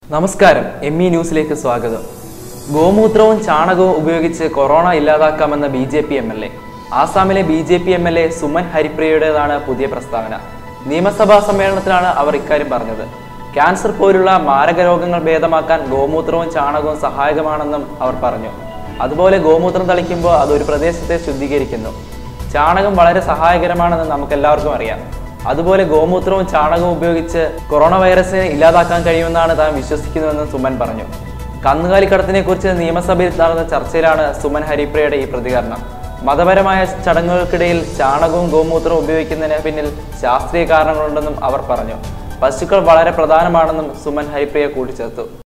നമസ്കാരം M E ന്യൂസിലേക്ക് സ്വാഗതം ഗോമൂത്രവും ചാണകവും ഉപയോഗിച്ച് കൊറോണ ഇല്ലാതാക്കാമെന്ന B J P M L A ആസാമിലെ B J P M L A Suman ഹരിപ്രിയയുടേതാണ് പുതിയ പ്രസ്താവന നിയമസഭാ സമ്മേളനത്തിലാണ് അവർ ഇക്കാര്യം പറഞ്ഞത് ക്യാൻസർ പോലുള്ള മാരക രോഗങ്ങൾ ഭേദമാക്കാൻ ഗോമൂത്രവും ചാണകവും സഹായകമാണെന്നും അവർ പറഞ്ഞു അതുപോലെ ഗോമൂത്രം തളിക്കുമ്പോൾ അത് ഒരു പ്രദേശത്തെ ശുദ്ധീകരിക്കുന്നു ചാണകം വളരെ സഹായകരമാണെന്ന് നമുക്കെല്ലാവർക്കും അറിയാം അതുപോലെ ഗോമൂത്രവും ചാണകവും ഉപയോഗിച്ച് കൊറോണ വൈറസിനെ ഇല്ലാതാക്കാൻ കഴിയുമെന്നാണ് താൻ വിശ്വസിക്കുന്നുവെന്നും സുമൻ പറഞ്ഞു കന്നുകാലിക്കടത്തിനെ കുറിച്ച് നിയമസഭയിൽ നടന്ന ചർച്ചയിലാണ് സുമൻ ഹരിപ്രിയയുടെ ഈ പ്രതികരണം മതപരമായ ചടങ്ങുകൾക്കിടയിൽ ചാണകവും ഗോമൂത്രവും ഉപയോഗിക്കുന്നതിന് പിന്നിൽ ശാസ്ത്രീയ കാരണങ്ങളുണ്ടെന്നും അവർ പറഞ്ഞു പശുക്കൾ വളരെ പ്രധാനമാണെന്നും സുമൻ ഹരിപ്രിയ കൂട്ടിച്ചേർത്തു